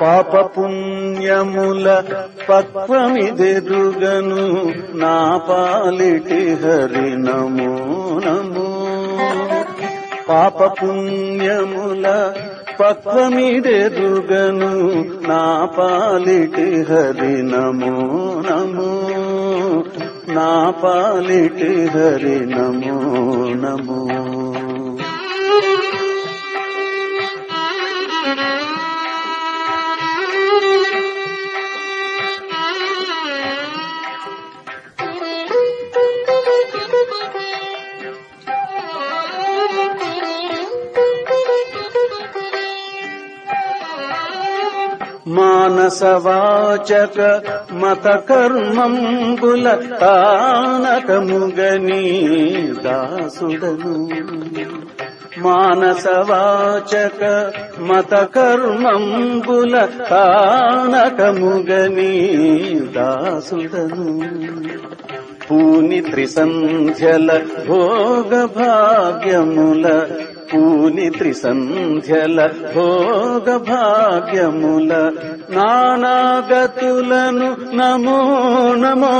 పాప పుణ్యముల పక్వమిదెరుగను నా పాలిటి హరి నమో నమో పాప పుణ్యముల పక్వమిదెరుగను నా పాలిటి హరి నమో నమో నా పాలిటి హరి నమో నమో మానసవాచక మత కర్మంబుల తానకముగని దాసుడను మానసవాచక మత కర్మంబుల తానకముగని దాసుడను పూని త్రిసంధ్యల భోగ భాగ్యముల పూని త్రిసంధ్యల భోగ భాగ్యముల నానాగతులను నమో నమో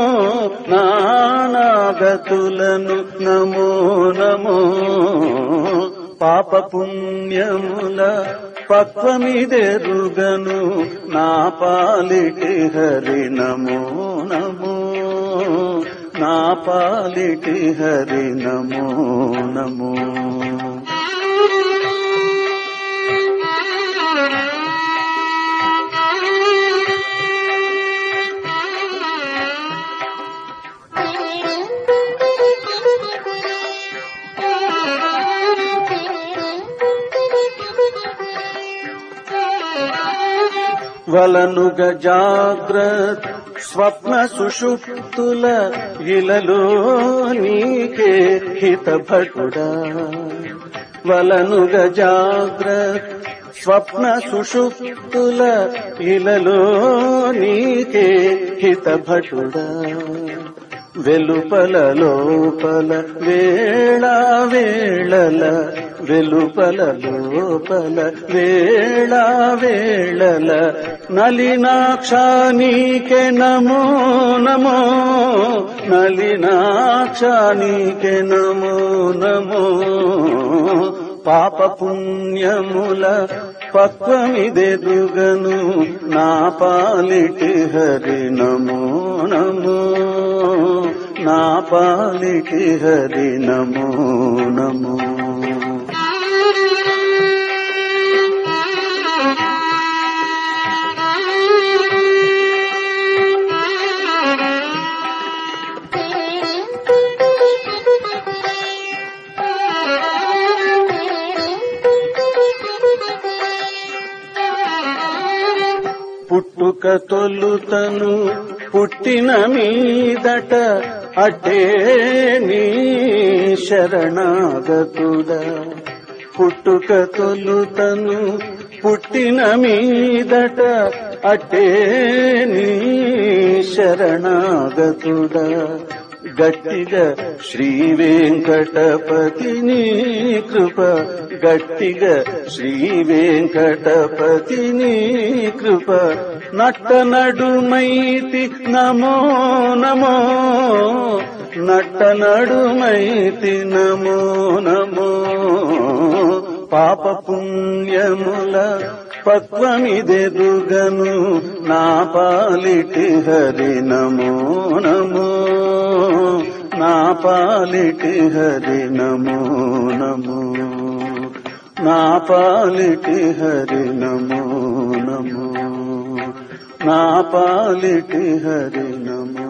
నానాగతులను నమో నమో పాప పుణ్యముల పక్వమిదెరుగను నా పాలిటి హరి నమో నమో నా పాలిటి హరి నమో నమో వలనుగ జాగ్రత్ స్వప్న సుషుప్తుల ఇలలో నీకే హితభటుడా వలనుగ జాగ్రత్ స్వప్న సుషుప్తుల ఇలలో నీకే హితభటుడా వెలుపల లోపల వేళ వేళల వెలుపల లోపల వేళ వేళల నలినాక్షానీకే నమో నమో నలినాక్షానీకే నమో నమో పాప పుణ్యముల పక్వమిదెదుగను నా పాలిటి హరి నమో నమో నా పాలిటి హరి నమో నమో పుట్టుక తొలుతను పుట్టిన మీదట అటే నీ శరణాగతుడా పుట్టుక తొలుతను పుట్టిన మీదట అటే నీ శరణాగతుడా గట్టిగా శ్రీ వెంకటపతి నీ కృప గట్టిగా శ్రీ వెంకటపతి నీ కృప నట్ట నడుమైతి నమో నమో నట్ట నడుమైతి నమో నమో పాప పుణ్యముల పక్వమిదెదుగను నా పాలిటి హరి నమో నమో నా పాలిటి హరి నమో నమో నా పాలిటి హరి నమో నమో నా పాలిటి హరి నమో